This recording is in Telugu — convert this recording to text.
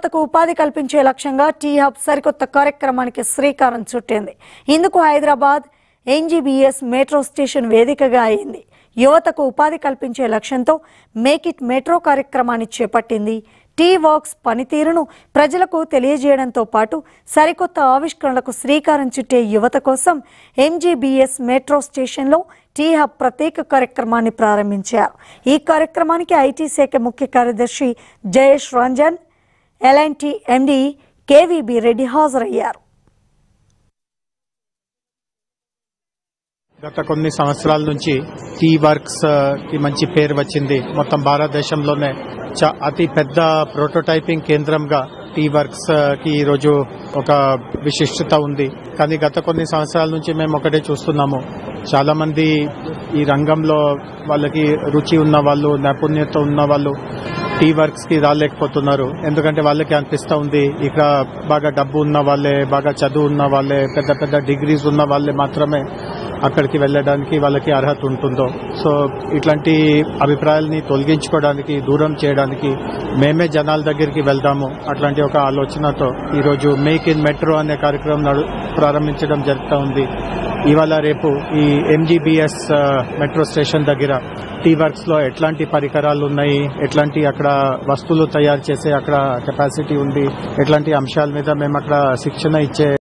యువతకు ఉపాధి కల్పించే లక్ష్యంగా టీ హబ్ సరికొత్త కార్యక్రమానికి శ్రీకారం చుట్టింది ఇందుకు హైదరాబాద్ ఎన్జీబీఎస్ మెట్రో స్టేషన్ వేదికగా అయింది యువతకు ఉపాధి కల్పించే లక్ష్యంతో మేక్ ఇట్ మెట్రో కార్యక్రమాన్ని చేపట్టింది టీ వర్క్స్ పనితీరును ప్రజలకు తెలియజేయడంతో పాటు సరికొత్త ఆవిష్కరణలకు శ్రీకారం చుట్టే యువత కోసం ఎంజీబీఎస్ మెట్రో స్టేషన్లో టీ హబ్ ప్రత్యేక కార్యక్రమాన్ని ప్రారంభించారు ఈ కార్యక్రమానికి ఐటీ శాఖ ముఖ్య కార్యదర్శి జయేష్ రంజన్ ఎల్ఎన్టీ ఎండి కేవీబీ రెడ్డి హాజరయ్యారు గత కొన్ని సంవత్సరాల నుంచి టీ వర్క్స్ ఆ, కి మంచి పేరు వచ్చింది మొత్తం భారతదేశంలోనే చ- అతి పెద్ద ప్రోటోటైపింగ్ కేంద్రంగా టీ వర్క్స్ ఆ, కి ఈరోజు ఒక విశిష్టత ఉంది కానీ గత కొన్ని సంవత్సరాల నుంచి మేము ఒకటే చూస్తున్నాము చాలా మంది ఈ రంగంలో వాళ్ళకి రుచి ఉన్న వాళ్ళు నైపుణ్యత ఉన్న వాళ్ళు టీ వర్క్స్ కి రాలేకపోతున్నారు ఎందుకంటే వాళ్ళకి అనిపిస్తా ఉంది ఇక్కడ బాగా డబ్బు ఉన్న వాళ్ళే బాగా చదువు ఉన్న వాళ్ళే పెద్ద పెద్ద డిగ్రీస్ ఉన్న వాళ్ళే మాత్రమే అక్కడికి వెళ్ళడానికి వాళ్ళకి అర్హత ఉంటుందో సో ఇట్లాంటి అభిప్రాయాల్ని తొలగించుకోవడానికి దూరం చేయడానికి మేమే జనాల దగ్గరికి వెళ్దాము అట్లాంటి ఒక ఆలోచనతో ఈరోజు మేక్ ఇన్ మెట్రో అనే కార్యక్రమం నడు ప్రారంభించడం జరుగుతూ ఉంది ఇవాళ రేపు ఈ ఎంజీబీఎస్ మెట్రో స్టేషన్ దగ్గర టీ వర్క్స్ లో ఎట్లాంటి పరికరాలు ఉన్నాయి ఎట్లాంటి అక్కడ వస్తువులు తయారు చేసే అక్కడ కెపాసిటీ ఉంది ఎట్లాంటి అంశాల మీద మేము అక్కడ శిక్షణ ఇచ్చే